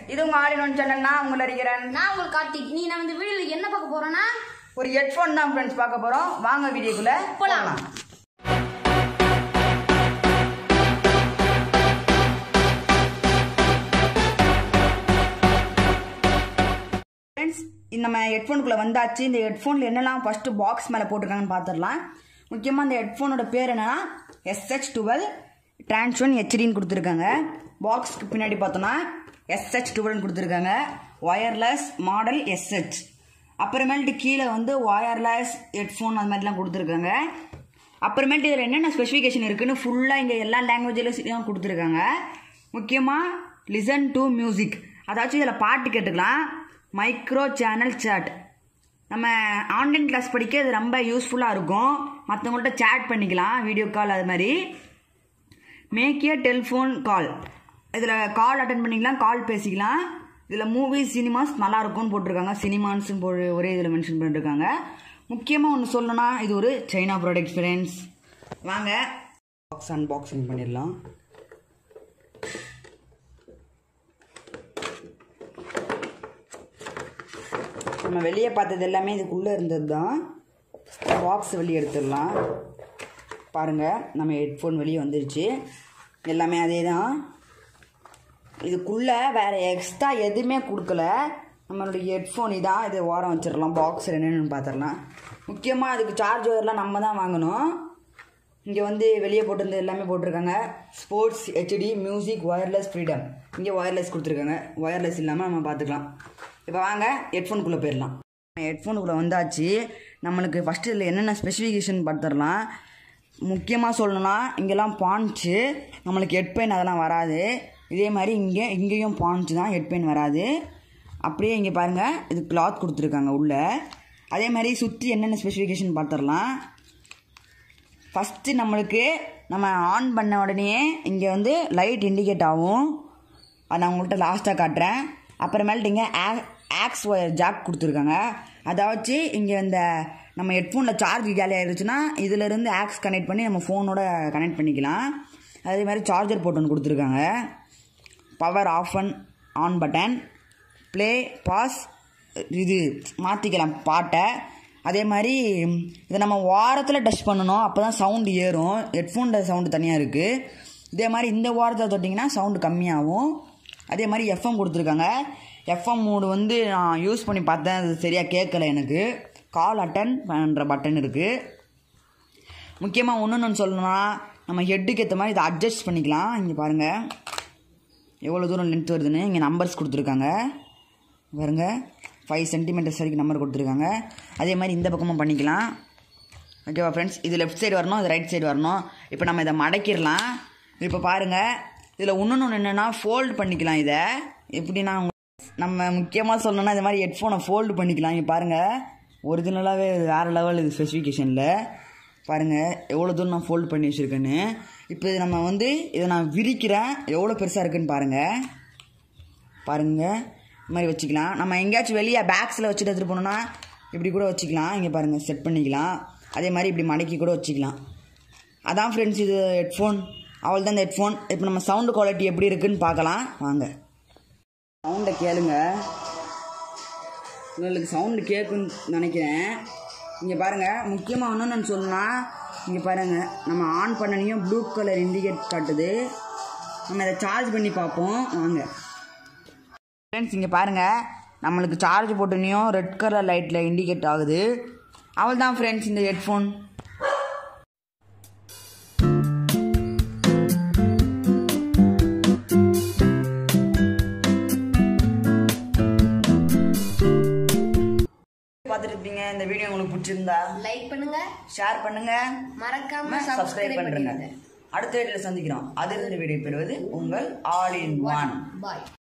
இது உங்க ஆலினோன் சேனல் நான் உங்களை அறிகிறேன் நான் உங்களுக்கு கார்த்திக் நீ நான் இந்த வீடியோல என்ன பார்க்க போறேன்னா ஒரு ஹெட்ஃபோன் தான் ஃப்ரெண்ட்ஸ் பார்க்க போறோம் வாங்க வீடியோக்குள்ள போலாம். ஃப்ரெண்ட்ஸ் நம்ம ஹெட்ஃபோனுக்குள்ள வந்தாச்சு இந்த ஹெட்ஃபோனில் என்னெல்லாம் ஃபர்ஸ்ட் பாக்ஸ் மேலே போட்டிருக்காங்கன்னு பார்த்துடலாம் முக்கியமாக இந்த ஹெட்ஃபோனோட பேர் என்னன்னா எஸ்ஹெச் டுவெல் டிரான்ஸ்வன் ஹெச்டின்னு கொடுத்துருக்காங்க பாக்ஸ்க்கு பின்னாடி பார்த்தோன்னா எஸ்ஹெச் டுவெல்னு கொடுத்துருக்காங்க ஒயர்லெஸ் மாடல் எஸ்ஹெச் அப்புறமேல்ட்டு கீழே வந்து ஒயர்லெஸ் ஹெட்ஃபோன் அது மாதிரிலாம் கொடுத்துருக்காங்க அப்புறமேட்டு இதில் என்னென்ன ஸ்பெசிஃபிகேஷன் இருக்குன்னு ஃபுல்லாக இங்கே எல்லா லாங்குவேஜிலும் கொடுத்துருக்காங்க முக்கியமாக லிசன் டு மியூசிக் அதாச்சும் இதில் பாட்டு கேட்டுக்கலாம் மைக்ரோ சேனல் சேட் நம்ம ஆன்லைன் கிளாஸ் படிக்க இது ரொம்ப யூஸ்ஃபுல்லாக இருக்கும் மற்றவங்கள்ட்ட சேட் பண்ணிக்கலாம் வீடியோ கால் அது மாதிரி மேக் ஏ டெலிஃபோன் கால் இதில் கால் அட்டன் பண்ணிக்கலாம் கால் பேசிக்கலாம் இதில் மூவிஸ் சினிமாஸ் நல்லா இருக்கும்னு போட்டிருக்காங்க சினிமான்ஸ்னு போ ஒரே இதில் மென்ஷன் பண்ணிருக்காங்க முக்கியமாக ஒன்று சொல்லணும்னா இது ஒரு சைனா ப்ராடக்ட் ஃப்ரெண்ட்ஸ் வாங்க பாக்ஸ் அன்பாக்சிங் பண்ணிடலாம் நம்ம வெளியே பார்த்தது எல்லாமே இதுக்குள்ளே இருந்தது தான் பாக்ஸ் வெளியே எடுத்துடலாம் பாருங்கள் நம்ம ஹெட்ஃபோன் வெளியே வந்துருச்சு எல்லாமே அதே தான் இதுக்குள்ளே வேறு எக்ஸ்ட்ரா எதுவுமே கொடுக்கல நம்மளுடைய ஹெட்ஃபோன் இதான் இது ஓரம் வச்சிடலாம் பாக்ஸ் என்னென்னு பார்த்துடலாம் முக்கியமாக அதுக்கு சார்ஜ் ஒயர்லாம் நம்ம தான் வாங்கணும் இங்கே வந்து வெளியே போட்டிருந்தது எல்லாமே போட்டிருக்காங்க sports HD music wireless freedom இங்கே ஒயர்லெஸ் கொடுத்துருக்காங்க ஒயர்லெஸ் இல்லாமல் நம்ம பார்த்துக்கலாம் இப்போ வாங்க ஹெட்ஃபோனுக்குள்ளே போயிடலாம் ஹெட்ஃபோனுக்குள்ளே வந்தாச்சு நம்மளுக்கு ஃபஸ்ட்டு இதில் என்னென்ன ஸ்பெசிஃபிகேஷன் பார்த்துடலாம் முக்கியமாக சொல்லணும்னா இங்கெல்லாம் பான்ச்சு நம்மளுக்கு ஹெட் பெயின் அதெல்லாம் வராது இதே மாதிரி இங்கே இங்கேயும் பான்ச்சு தான் ஹெட் பெயின் வராது அப்படியே இங்கே பாருங்கள் இது கிளாத் கொடுத்துருக்காங்க உள்ளே அதே மாதிரி சுற்றி என்னென்ன ஸ்பெசிஃபிகேஷன் பார்த்துடலாம் ஃபஸ்ட்டு நம்மளுக்கு நம்ம ஆன் பண்ண உடனே இங்கே வந்து லைட் இண்டிகேட் ஆகும் அதை நான் உங்கள்கிட்ட லாஸ்ட்டாக காட்டுறேன் அப்புறமேல்ட்டு இங்கே ஆக்ஸ் ஒயர் ஜாக் கொடுத்துருக்காங்க அதை வச்சு இங்கே இந்த நம்ம ஹெட்ஃபோனில் சார்ஜ் காலி ஆயிடுச்சுன்னா இதிலேருந்து ஆக்ஸ் கனெக்ட் பண்ணி நம்ம ஃபோனோட கனெக்ட் பண்ணிக்கலாம் அதே மாதிரி சார்ஜர் போட்டு ஒன்று கொடுத்துருக்காங்க power off and on button play pause இது மாற்றிக்கலாம் பாட்டை அதே மாதிரி இதை நம்ம வாரத்தில் டச் பண்ணணும் அப்போ தான் சவுண்டு ஏறும் ஹெட்ஃபோனில் சவுண்டு தனியாக இருக்குது இதே மாதிரி இந்த வாரத்தில் தொட்டிங்கன்னா சவுண்டு கம்மியாகும் அதே மாதிரி எஃப்எம் கொடுத்துருக்காங்க எஃப்எம் மூடு வந்து நான் யூஸ் பண்ணி பார்த்தேன் அது சரியாக கேட்கல எனக்கு கால் அட்டன் பண்ணுற பட்டன் இருக்குது முக்கியமாக ஒன்று ஒன்று சொல்லணும்னா நம்ம ஹெட்டுக்கு ஏற்ற மாதிரி இதை அட்ஜஸ்ட் பண்ணிக்கலாம் இங்கே பாருங்கள் எவ்வளோ தூரம் லென்த் வருதுன்னு இங்கே நம்பர்ஸ் கொடுத்துருக்காங்க பாருங்க ஃபைவ் சென்டிமீட்டர்ஸ் வரைக்கும் நம்பர் கொடுத்துருக்காங்க அதே மாதிரி இந்த பக்கமும் பண்ணிக்கலாம் ஓகேவா ஃப்ரெண்ட்ஸ் இது லெஃப்ட் சைடு வரணும் இது ரைட் சைடு வரணும் இப்போ நம்ம இதை மடக்கிடலாம் இப்போ பாருங்கள் இதில் இன்னொன்று ஒன்று என்னென்னா ஃபோல்டு பண்ணிக்கலாம் இதை எப்படின்னா நம்ம முக்கியமாக சொல்லணும்னா இந்த மாதிரி ஹெட்ஃபோனை ஃபோல்டு பண்ணிக்கலாம் இங்கே பாருங்கள் ஒரிஜினலாகவே வேறு லெவல் இது ஸ்பெசிஃபிகேஷனில் பாருங்கள் எவ்வளோ தூரம் நான் ஃபோல்டு பண்ணி வச்சுருக்கேன்னு இப்போ இது நம்ம வந்து இதை நான் விரிக்கிறேன் எவ்வளோ பெருசாக இருக்குன்னு பாருங்கள் பாருங்கள் இது மாதிரி வச்சுக்கலாம் நம்ம எங்கேயாச்சும் வெளியே பேக்ஸில் வச்சுட்டு எடுத்துகிட்டு போனோம்னா இப்படி கூட வச்சுக்கலாம் இங்கே பாருங்கள் செட் பண்ணிக்கலாம் அதே மாதிரி இப்படி மடக்கி கூட வச்சுக்கலாம் அதான் ஃப்ரெண்ட்ஸ் இது ஹெட்ஃபோன் அவள் தான் இந்த ஹெட்ஃபோன் இப்போ நம்ம சவுண்டு குவாலிட்டி எப்படி இருக்குன்னு பார்க்கலாம் வாங்க சவுண்டை கேளுங்க உங்களுக்கு சவுண்டு கேட்குன்னு நினைக்கிறேன் இங்கே பாருங்கள் முக்கியமாக ஒன்று சொல்லணும்னா இங்கே பாருங்கள் நம்ம ஆன் பண்ணனையும் ப்ளூ கலர் இண்டிகேட் காட்டுது நம்ம இதை சார்ஜ் பண்ணி பார்ப்போம் வாங்க ஃப்ரெண்ட்ஸ் இங்கே பாருங்கள் நம்மளுக்கு சார்ஜ் போட்டுனையும் ரெட் கலர் லைட்டில் இண்டிகேட் ஆகுது அவள் தான் ஃப்ரெண்ட்ஸ் இந்த ஹெட்ஃபோன் பார்த்துட்டு இருப்பீங்க இந்த வீடியோ உங்களுக்கு பிடிச்சிருந்தா லைக் பண்ணுங்க ஷேர் பண்ணுங்க மறக்காம சப்ஸ்கிரைப் சப்ஸ்கிரைப் பண்ணுங்க பண்ணுங்க அடுத்த வீடியோவில் சந்திக்கிறோம் அதிலிருந்து வீடியோ பெறுவது உங்கள் ஆல் இன் ஒன் பாய்